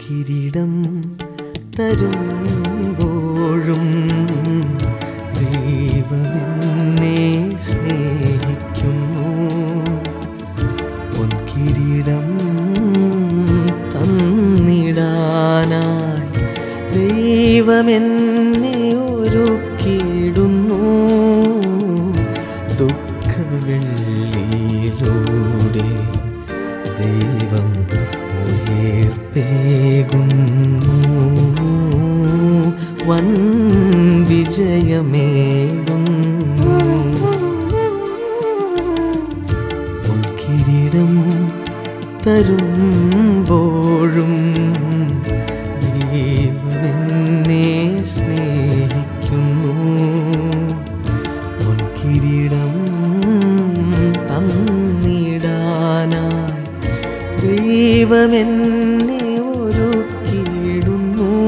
കിരീടം തരുമ്പോഴും ദൈവമെന്നെ സ്നേഹിക്കുന്നു പൊൻകിരീടം തന്നിടാനായി ദൈവമെന്നെ ഒരുക്കിയിടുന്നു ദുഃഖവെള്ളിയിലൂടെ ദൈവം ഉയർപ്പേകുന്നു വൻ വിജയമേകുന്നു കിരീടം തരുമ്പോഴും ദൈവമെന്നെ സ്നേഹിക്കുന്നു പൊൻകിരീടം തന്നിടാനായി ദൈവമെന്നെ ഒരുക്കിയിടുന്നു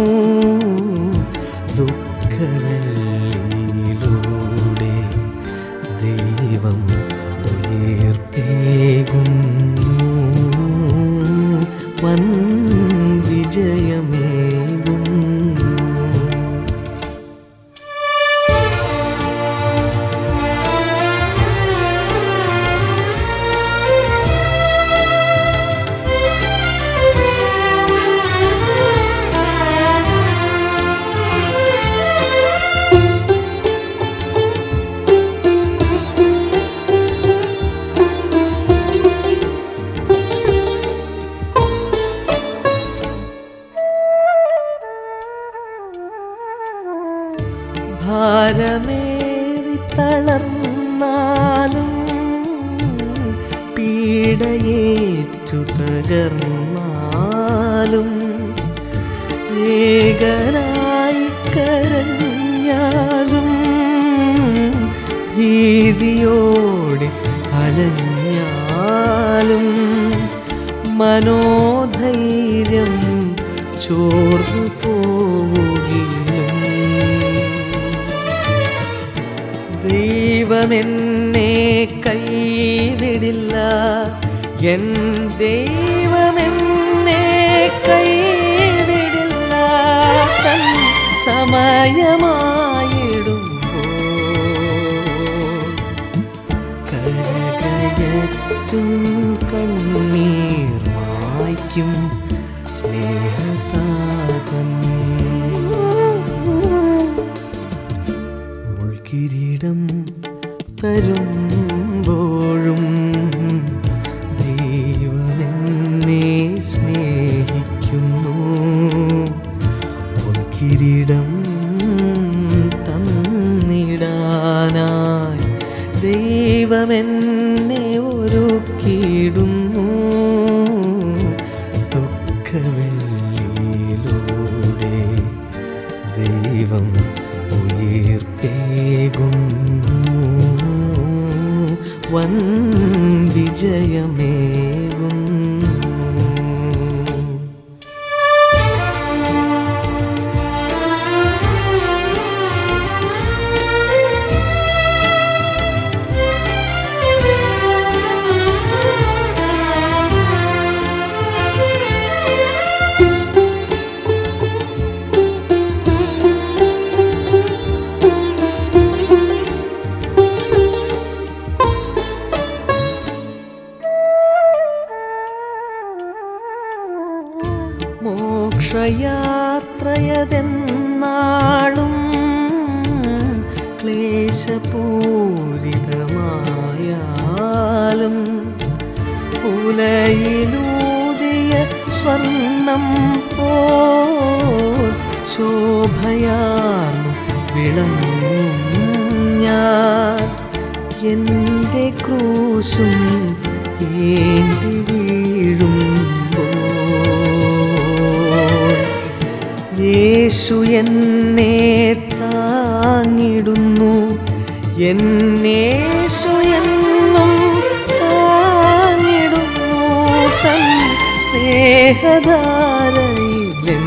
ദുഃഖവെള്ളിയിലൂടെ ദൈവം ഉയർപ്പേകുന്നു വൻ വിജയമേകുന്നു ഭാരമേറി തളർന്നാലും പീഡയേറ്റു തകർന്നാലും ഏകനായി കരഞ്ഞാലും ഭീതിയോടെ അലഞ്ഞാലും മനോധൈര്യം ചോർന്നു പോവുകയും ദൈവമെന്നെ കൈവിടില്ല എൻ ദൈവമെന്നെ കൈവിടില്ല തൻ സമയമായിടുമ്പോൾ കരകയറ്റും കണ്ണീർ മായ്ക്കും സ്നേഹതാതൻ മുൾക്കിരീടം തരുമ്പോഴും ദൈവമെന്നെ സ്നേഹിക്കുന്നു പൊൻകിരീടം തന്നിടാനായി ദൈവമെന്നെ ഒരുക്കിയിടുന്നു ദുഃഖവെള്ളിയിലൂടെ ദൈവം ഉയർപ്പേകുന്നു വൻ വിജയമേകുന്നു മോക്ഷയാത്രയതെന്നാളും ക്ലേശപൂരിതമായാലും ഉലയിലൂതിയ സ്വർണം പോൽ ശോഭയാർന്നു വിളങ്ങും ഞാൻ എൻ്റെ ക്രൂശും ഏന്തി വീഴുമ്പോൾ യേശു എന്നെ താങ്ങിടുന്നു എന്നേശു എന്നും താങ്ങിടുന്നു തൻ സ്നേഹധാരയിലെൻ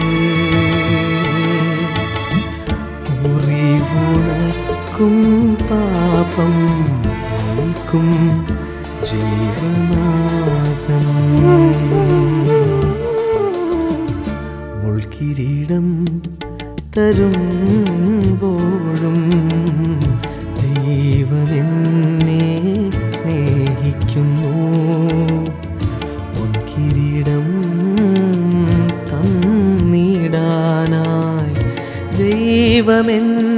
മുറിവുണക്കും പാപം നീക്കും ജീവനാഥൻ തളരുമ്പോഴും ദൈവമെന്നെ സ്നേഹിക്കുന്നു പൊൻകിരീടം തന്നിടാനായി ദൈവമെന്നെ